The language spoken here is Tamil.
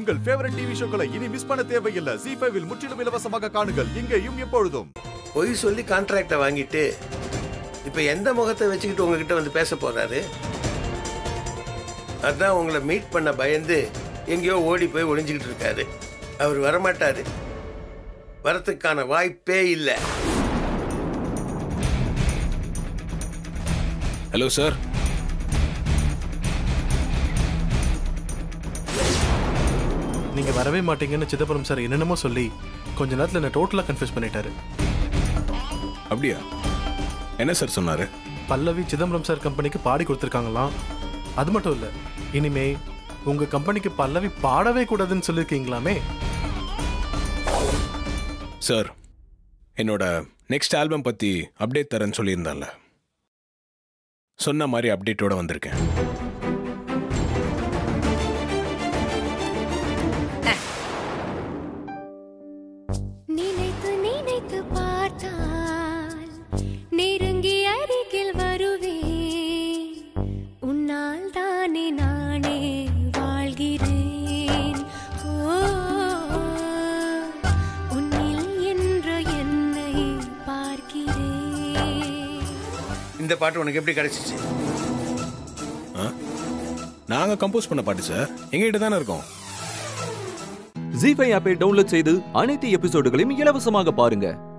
உங்கள் ஃபேவரட் டிவி ஷோக்களை இனி மிஸ் பண்ண தேவையில்லை ஜி ஃபைவில் முற்றிலும் இலவசமாக காணுங்கள் இங்கேயும் எப்பொழுதும் பொய் சொல்லி கான்ட்ராக்டை வாங்கிட்டு இப்போ எந்த முகத்தை வச்சுக்கிட்டு உங்ககிட்ட வந்து பேச போறாரு அதான் உங்களை மீட் பண்ண பயந்து எங்கேயோ ஓடி போய் ஒளிஞ்சுக்கிட்டு இருக்காரு அவர் வரமாட்டாரு வரத்துக்கான வாய்ப்பே இல்லை ஹலோ சார் நீங்க வரவே மாட்டீங்கன்னு சிதம்பரம் சார் என்னென்னமோ சொல்லி கொஞ்ச நேரத்துல என்ன டோட்டலா கன்ஃபியூஸ் பண்ணிட்டாரு அப்படியா என்ன சார் சொன்னாரு பல்லவி சிதம்பரம் சார் கம்பெனிக்கு பாடி கொடுத்துருக்காங்களாம் அது மட்டும் இல்ல இனிமே உங்க கம்பெனிக்கு பல்லவி பாடவே கூடாதுன்னு சொல்லியிருக்கீங்களாமே சார் என்னோட நெக்ஸ்ட் ஆல்பம் பத்தி அப்டேட் தரேன்னு சொல்லியிருந்தான்ல சொன்ன மாதிரி அப்டேட்டோட வந்திருக்கேன் நினைத்து நினைத்து பார்த்தால் நெருங்கி அருகில் வருவேன் உன்னால் தானே நானே வாழ்கிறேன் ஓ உன்னில் என்று என்னை பார்க்கிறேன் இந்த பாட்டு உனக்கு எப்படி கிடைச்சிச்சு நாங்க கம்போஸ் பண்ண பாட்டு சார் எங்ககிட்ட தானே இருக்கோம் ஜி ஃபைவ் ஆப்பை டவுன்லோட் செய்து அனைத்து எபிசோடுகளையும் இலவசமாக பாருங்க